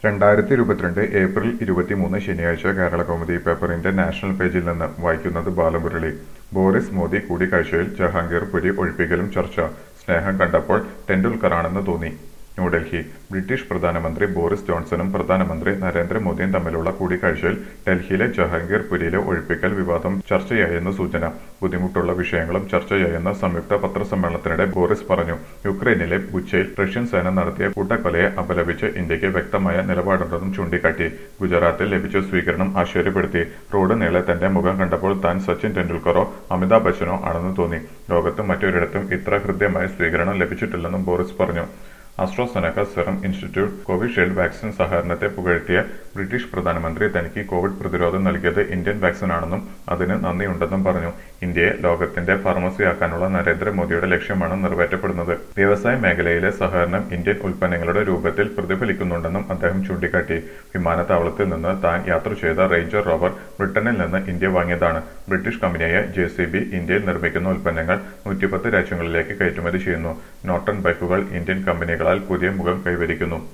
രണ്ടായിരത്തി ഇരുപത്തിരണ്ട് ഏപ്രിൽ ഇരുപത്തിമൂന്ന് ശനിയാഴ്ച കേരളകൗമുദി പേപ്പറിന്റെ നാഷണൽ പേജിൽ നിന്ന് വായിക്കുന്നത് ബാലമുരളി ബോറിസ് മോദി കൂടിക്കാഴ്ചയിൽ ജഹാംഗീർ പുരി ഒഴിപ്പിക്കലും ചർച്ച സ്നേഹം കണ്ടപ്പോൾ ടെൻഡുൽക്കറാണെന്ന് തോന്നി ന്യൂഡൽഹി ബ്രിട്ടീഷ് പ്രധാനമന്ത്രി ബോറിസ് ജോൺസണും പ്രധാനമന്ത്രി നരേന്ദ്രമോദിയും തമ്മിലുള്ള കൂടിക്കാഴ്ചയിൽ ഡൽഹിയിലെ ജഹാംഗീർ പുരിയിലെ ഒഴിപ്പിക്കൽ വിവാദം ചർച്ചയായെന്ന് സൂചന ബുദ്ധിമുട്ടുള്ള വിഷയങ്ങളും ചർച്ചയായെന്ന് സംയുക്ത പത്രസമ്മേളനത്തിനിടെ ബോറിസ് പറഞ്ഞു യുക്രൈനിലെ ബുച്ചയിൽ റഷ്യൻ സേന നടത്തിയ കൂട്ടക്കൊലയെ അപലപിച്ച് ഇന്ത്യക്ക് വ്യക്തമായ നിലപാടുണ്ടെന്നും ചൂണ്ടിക്കാട്ടി ഗുജറാത്തിൽ ലഭിച്ച സ്വീകരണം ആശ്ചര്യപ്പെടുത്തി റോഡ് നീളെ തന്റെ മുഖം കണ്ടപ്പോൾ താൻ സച്ചിൻ ടെണ്ടുൽക്കറോ അമിതാഭ് ബച്ചനോ ആണെന്ന് തോന്നി ലോകത്ത് മറ്റൊരിടത്തും ഇത്ര ഹൃദ്യമായ സ്വീകരണം ലഭിച്ചിട്ടില്ലെന്നും ബോറിസ് പറഞ്ഞു AstraZeneca serum institute Covishield vaccine സഹകരണത്തെ പുകഴ്ത്തിയ ബ്രിട്ടീഷ് പ്രധാനമന്ത്രി തനിക്ക് കോവിഡ് പ്രതിരോധം നൽകിയത് ഇന്ത്യൻ വാക്സിനാണെന്നും അതിന് നന്ദിയുണ്ടെന്നും പറഞ്ഞു ഇന്ത്യയെ ലോകത്തിന്റെ ഫാർമസിയാക്കാനുള്ള നരേന്ദ്രമോദിയുടെ ലക്ഷ്യമാണ് നിറവേറ്റപ്പെടുന്നത് വ്യവസായ മേഖലയിലെ സഹകരണം ഇന്ത്യൻ ഉൽപ്പന്നങ്ങളുടെ രൂപത്തിൽ പ്രതിഫലിക്കുന്നുണ്ടെന്നും അദ്ദേഹം ചൂണ്ടിക്കാട്ടി വിമാനത്താവളത്തിൽ നിന്ന് താൻ യാത്ര ചെയ്ത റേഞ്ചർ റോവർ ബ്രിട്ടനിൽ നിന്ന് ഇന്ത്യ വാങ്ങിയതാണ് ബ്രിട്ടീഷ് കമ്പനിയായ ജെ സി ബി ഇന്ത്യയിൽ നിർമ്മിക്കുന്ന ഉൽപ്പന്നങ്ങൾ നൂറ്റിപ്പത്ത് രാജ്യങ്ങളിലേക്ക് കയറ്റുമതി ചെയ്യുന്നു നോട്ടൺ ബൈക്കുകൾ ഇന്ത്യൻ കമ്പനികളാൽ പുതിയ മുഖം കൈവരിക്കുന്നു